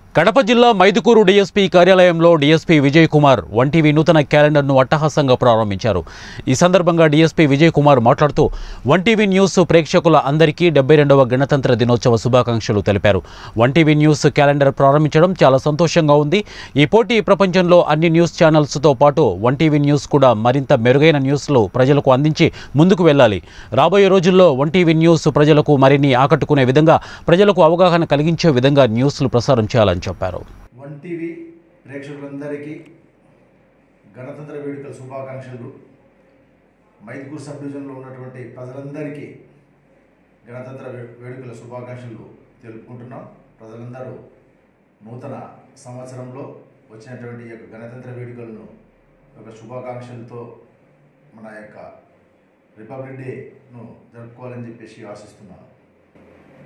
కడప జిల్లా మైదుకూరు డీఎస్పీ కార్యాలయంలో డీఎస్పీ విజయ్ కుమార్ వంటివి నూతన క్యాలెండర్ను అట్టహాసంగా ప్రారంభించారు ఈ సందర్భంగా డీఎస్పీ విజయ్ కుమార్ మాట్లాడుతూ వంటివి న్యూస్ ప్రేక్షకుల అందరికీ డెబ్బై రెండవ గణతంత్ర దినోత్సవ శుభాకాంక్షలు తెలిపారు వంటివి న్యూస్ క్యాలెండర్ ప్రారంభించడం చాలా సంతోషంగా ఉంది ఈ పోటీ ప్రపంచంలో అన్ని న్యూస్ ఛానల్స్తో పాటు వంటివి న్యూస్ కూడా మరింత మెరుగైన న్యూస్లు ప్రజలకు అందించి ముందుకు వెళ్ళాలి రాబోయే రోజుల్లో వంటివి న్యూస్ ప్రజలకు మరిన్ని ఆకట్టుకునే విధంగా ప్రజలకు అవగాహన కలిగించే విధంగా న్యూస్లు ప్రసారం చేయాలని చెప్పారు వన్ టీవీ ప్రేక్షకులందరికీ గణతంత్ర వేడుకల శుభాకాంక్షలు మైదుకూరు సబ్ డివిజన్లో ఉన్నటువంటి ప్రజలందరికీ గణతంత్ర వే- వేడుకల శుభాకాంక్షలు తెలుపుకుంటున్నాం ప్రజలందరూ నూతన సంవత్సరంలో వచ్చినటువంటి ఈ యొక్క గణతంత్ర వేడుకలను ఒక శుభాకాంక్షలతో మన యొక్క రిపబ్లిక్ డేను జరుపుకోవాలని చెప్పేసి ఆశిస్తున్నాను